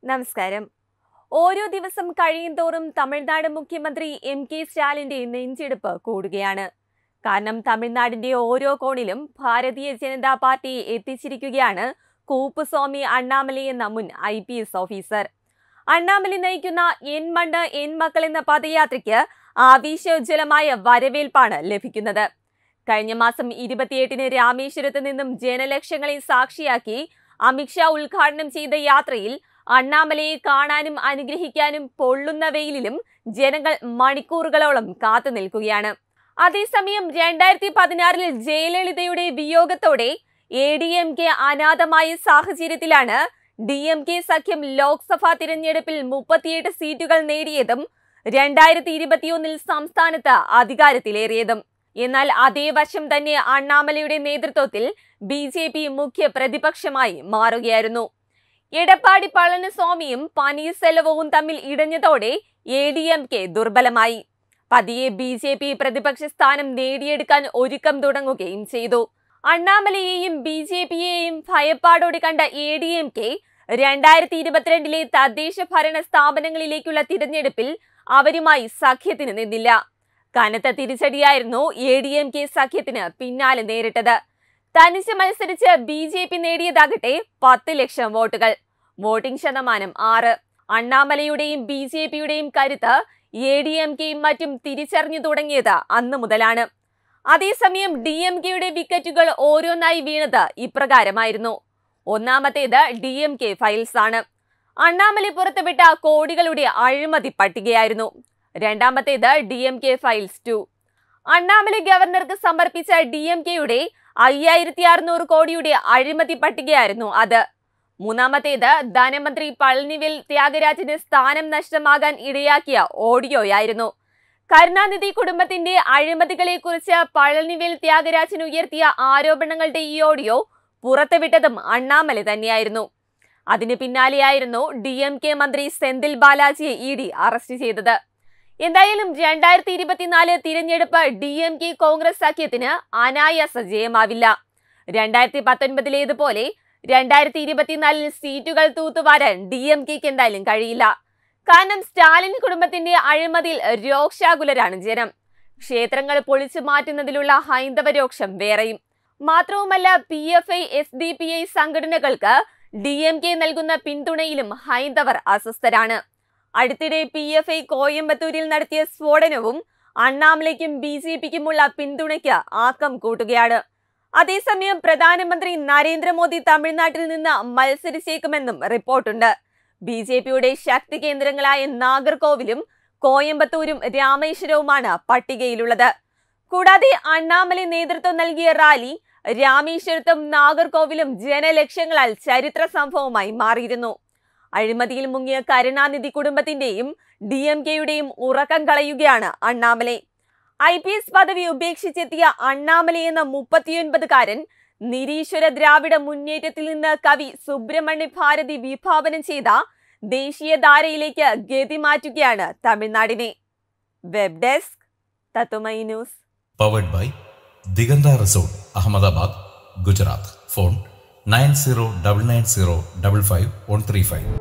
നമസ്കാരം ഓരോ ദിവസം കഴിയുന്തോറും തമിഴ്നാട് മുഖ്യമന്ത്രി എം കെ സ്റ്റാലിന്റെ നെഞ്ചെടുപ്പ് കൂടുകയാണ് കാരണം തമിഴ്നാടിന്റെ ഓരോ കോണിലും ഭാരതീയ ജനതാ പാർട്ടി എത്തിച്ചിരിക്കുകയാണ് കൂപ്പുസ്വാമി അണ്ണാമലൈ എന്ന മുൻ I P S officer Annamalai നയിക്കുന്ന എൻ മണ്ണ് എൻ മക്കൾ എന്ന പദയാത്രയ്ക്ക് ആവേശോജ്വലമായ വരവേൽപ്പാണ് ലഭിക്കുന്നത് കഴിഞ്ഞ മാസം ഇരുപത്തിയെട്ടിന് രാമേശ്വരത്ത് നിന്നും ജനലക്ഷങ്ങളെ സാക്ഷിയാക്കി അമിത്ഷാ ഉദ്ഘാടനം ചെയ്ത യാത്രയിൽ അണ്ണാമലയെ കാണാനും അനുഗ്രഹിക്കാനും പൊള്ളുന്ന വെയിലിലും ജനങ്ങൾ മണിക്കൂറുകളോളം കാത്തു നിൽക്കുകയാണ് അതേസമയം രണ്ടായിരത്തി പതിനാറിൽ ജയലളിതയുടെ വിയോഗത്തോടെ എ ഡി എം കെ അനാഥമായ സാഹചര്യത്തിലാണ് ഡി എം കെ സഖ്യം ലോക്സഭാ തിരഞ്ഞെടുപ്പിൽ മുപ്പത്തിയെട്ട് സീറ്റുകൾ നേടിയതും രണ്ടായിരത്തി ഇരുപത്തിയൊന്നിൽ സംസ്ഥാനത്ത് അധികാരത്തിലേറിയതും എന്നാൽ അതേ വർഷം തന്നെ അണ്ണാമലയുടെ നേതൃത്വത്തിൽ ബി ജെ പി മുഖ്യ പ്രതിപക്ഷമായി മാറുകയായിരുന്നു എടപ്പാടി പളനിസ്വാമിയും പനീർസെൽവവും തമ്മിൽ ഇടഞ്ഞതോടെ എ ഡി എം കെ ദുർബലമായി പതിയെ ബി ജെ പി പ്രതിപക്ഷ സ്ഥാനം നേടിയെടുക്കാൻ ഒരുക്കം തുടങ്ങുകയും ചെയ്തു അണ്ണാമലയെയും ബി ജെ പിയെയും ഭയപ്പാടോടെ കണ്ട എ ഡി എം കെ രണ്ടായിരത്തി ഇരുപത്തിരണ്ടിലെ തദ്ദേശ ഭരണ സ്ഥാപനങ്ങളിലേക്കുള്ള തിരഞ്ഞെടുപ്പിൽ അവരുമായി സഖ്യത്തിന് നിന്നില്ല കനത്ത തിരിച്ചടിയായിരുന്നു എ ഡി എം കെ സഖ്യത്തിന് പിന്നാലെ നേരിട്ടത് തനിച്ച് മത്സരിച്ച് ബി ജെ പി നേടിയതാകട്ടെ പത്ത് ലക്ഷം വോട്ടുകൾ വോട്ടിംഗ് ശതമാനം ആറ് അണ്ണാമലയുടെയും ബി ജെ പിയുടെയും കരുത്ത് എ ഡി എം കെയും മറ്റും തിരിച്ചറിഞ്ഞു തുടങ്ങിയത് അന്ന് മുതലാണ് അതേസമയം ഡി എം കെയുടെ വിക്കറ്റുകൾ ഓരോന്നായി വീണത് ഇപ്രകാരമായിരുന്നു ഒന്നാമത്തേത് ഡി എം കെ ഫയൽസ് ആണ് അണ്ണാമലൈ പുറത്തുവിട്ട കോടികളുടെ അഴിമതി പട്ടികയായിരുന്നു രണ്ടാമത്തേത് D M K files two Annamalai ഗവർണർക്ക് സമർപ്പിച്ച ഡി എം കെയുടെ അയ്യായിരത്തി അറുന്നൂറ് കോടിയുടെ അഴിമതി പട്ടികയായിരുന്നു അത് മൂന്നാമത്തേത് ധനമന്ത്രി പളനിവേൽ ത്യാഗരാജന് സ്ഥാനം നഷ്ടമാകാൻ ഇടയാക്കിയ ഓഡിയോയായിരുന്നു കരുണാനിധി കുടുംബത്തിന്റെ അഴിമതികളെ കുറിച്ച് പളനിവേൽ ത്യാഗരാജൻ ഉയർത്തിയ ആരോപണങ്ങളുടെ ഈ ഓഡിയോ പുറത്തുവിട്ടതും അണ്ണാമലൈ തന്നെയായിരുന്നു അതിന് പിന്നാലെയായിരുന്നു ഡി എം കെ മന്ത്രി സെന്തിൽ ബാലാജിയെ ഇ ഡി അറസ്റ്റ് ചെയ്തത് എന്തായാലും രണ്ടായിരത്തി ഇരുപത്തിനാല് തിരഞ്ഞെടുപ്പ് ഡി എം കെ കോൺഗ്രസ് സഖ്യത്തിന് അനായാസ ജയമാവില്ല രണ്ടായിരത്തി പത്തൊൻപതിലേതുപോലെ രണ്ടായിരത്തി ഇരുപത്തിനാലിൽ സീറ്റുകൾ തൂത്തുവാരാൻ ഡി എം കെക്ക് എന്തായാലും കഴിയില്ല കാരണം സ്റ്റാലിൻ കുടുംബത്തിന്റെ അഴിമതിയിൽ രോക്ഷാകുലരാണ് ജനം ക്ഷേത്രങ്ങൾ പൊളിച്ചു മാറ്റുന്നതിലുള്ള ഹൈന്ദവ രോക്ഷം വേറെയും മാത്രവുമല്ല P F I S D P I സംഘടനകൾക്ക് ഡി എം കെ നൽകുന്ന പിന്തുണയിലും ഹൈന്ദവർ അസ്വസ്ഥരാണ് അടുത്തിടെ പി എഫ് ഐ കോയമ്പത്തൂരിൽ നടത്തിയ സ്ഫോടനവും അണ്ണാമലയ്ക്കും ബി ജെ പിക്കുമുള്ള പിന്തുണയ്ക്ക് ആക്കം കൂട്ടുകയാണ് അതേസമയം പ്രധാനമന്ത്രി നരേന്ദ്രമോദി തമിഴ്നാട്ടിൽ നിന്ന് മത്സരിച്ചേക്കുമെന്നും റിപ്പോർട്ടുണ്ട് ബി ജെ പിയുടെ ശക്തി കേന്ദ്രങ്ങളായ നാഗർകോവിലും കോയമ്പത്തൂരും രാമേശ്വരവുമാണ് പട്ടികയിലുള്ളത് കൂടാതെ അണ്ണാമലൈ നേതൃത്വം നൽകിയ റാലി രാമേശ്വരത്തും നാഗർകോവിലും ജനലക്ഷങ്ങളാൽ ചരിത്ര സംഭവമായി മാറിയിരുന്നു അഴിമതിയിൽ മുങ്ങിയ കരുണാനിധി കുടുംബത്തിന്റെയും ഡി എം കെയുടെയും ഉറക്കം കളയുകയാണ് അണ്ണാമലൈ ഐ പി എസ് പദവി ഉപേക്ഷിച്ചെത്തിയ അണ്ണാമലൈ എന്ന മുപ്പത്തിയൊൻപതുകാരൻ നിരീശ്വര ദ്രാവിഡ മുന്നേറ്റത്തിൽ നിന്ന് കവി സുബ്രഹ്മണ്യ ഭാരതി വിഭാവനം ചെയ്ത ദേശീയധാരയിലേക്ക് ഗതി മാറ്റുകയാണ് തമിഴ്നാടിനെ web desk Tathwamayi news powered by Digantha resort Ahmedabad Gujarat phone nine zero double nine zero double five one three five